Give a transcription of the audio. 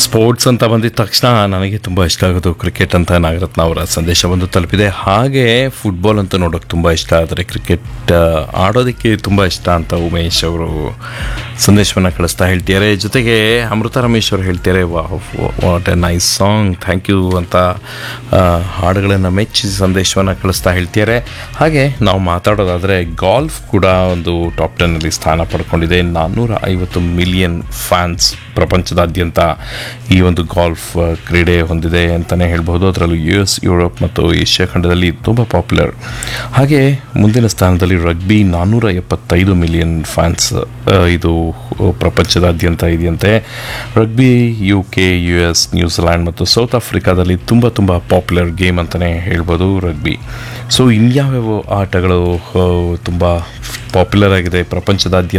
sports ಅಂತ ಬಂದಿದ ತಕ್ಷಣ ನನಗೆ ತುಂಬ ಇಷ್ಟ ಆಗೋದು ಕ್ರಿಕೆಟ್ ಅಂತ ನಾಗರತ್ನ ಅವರ ಸಂದೇಶ ಒಂದು ತಲುಪಿದೆ ಹಾಗೆ ಫುಟ್ಬಾಲ್ ಅಂತ ನೋಡೋಕೆ ತುಂಬ ಇಷ್ಟ ಆದರೆ ಕ್ರಿಕೆಟ್ ಆಡೋದಕ್ಕೆ ತುಂಬ ಇಷ್ಟ ಅಂತ ಉಮೇಶ್ ಅವರು ಸಂದೇಶವನ್ನು ಕಳಿಸ್ತಾ ಹೇಳ್ತಿದ್ದಾರೆ ಜೊತೆಗೆ ಅಮೃತ ರಮೇಶ್ ಅವರು ಹೇಳ್ತಾರೆ what a nice song thank you ಅಂತ ಆ, ಹಾಡುಗಳನ್ನು ಮೆಚ್ಚಿ ಸಂದೇಶವನ್ನು ಕಳಿಸ್ತಾ ಹೇಳ್ತಿದ್ದಾರೆ ಹಾಗೆ ನಾವು ಮಾತಾಡೋದಾದರೆ ಗಾಲ್ಫ್ ಕೂಡ ಒಂದು ಟಾಪ್ ಟೆನ್ನಲ್ಲಿ ಸ್ಥಾನ ಪಡ್ಕೊಂಡಿದೆ ನಾನ್ನೂರ ಐವತ್ತು ಮಿಲಿಯನ್ ಫ್ಯಾನ್ಸ್ ಪ್ರಪಂಚದಾದ್ಯಂತ ಈ ಒಂದು ಗಾಲ್ಫ್ ಆ, ಕ್ರೀಡೆ ಹೊಂದಿದೆ ಅಂತಲೇ ಹೇಳ್ಬೋದು ಅದರಲ್ಲೂ ಯು ಎಸ್ ಯುರೋಪ್ ಮತ್ತು ಏಷ್ಯಾ ಖಂಡದಲ್ಲಿ ತುಂಬ ಪಾಪ್ಯುಲರ್ ಹಾಗೆ ಮುಂದಿನ ಸ್ಥಾನದಲ್ಲಿ ರಗ್ಬಿ ನಾನ್ನೂರ ಎಪ್ಪತ್ತೈದು ಮಿಲಿಯನ್ ಫ್ಯಾನ್ಸ್ ಆ, ಇದು ಪ್ರಪಂಚದಾದ್ಯಂತ ಇದೆಯಂತೆ rugby U K U S New Zealand ಮತ್ತು ಸೌತ್ ಆಫ್ರಿಕಾದಲ್ಲಿ ತುಂಬ ತುಂಬ ಪಾಪ್ಯುಲರ್ ಗೇಮ್ ಅಂತಲೇ ಹೇಳ್ಬೋದು ರಗ್ಬಿ ಸೊ ಇನ್ಯಾವ್ಯಾವ ಆಟಗಳು ತುಂಬ ಪಾಪ್ಯುಲರ್ ಆಗಿದೆ ಪ್ರಪಂಚದಾದ್ಯಂತ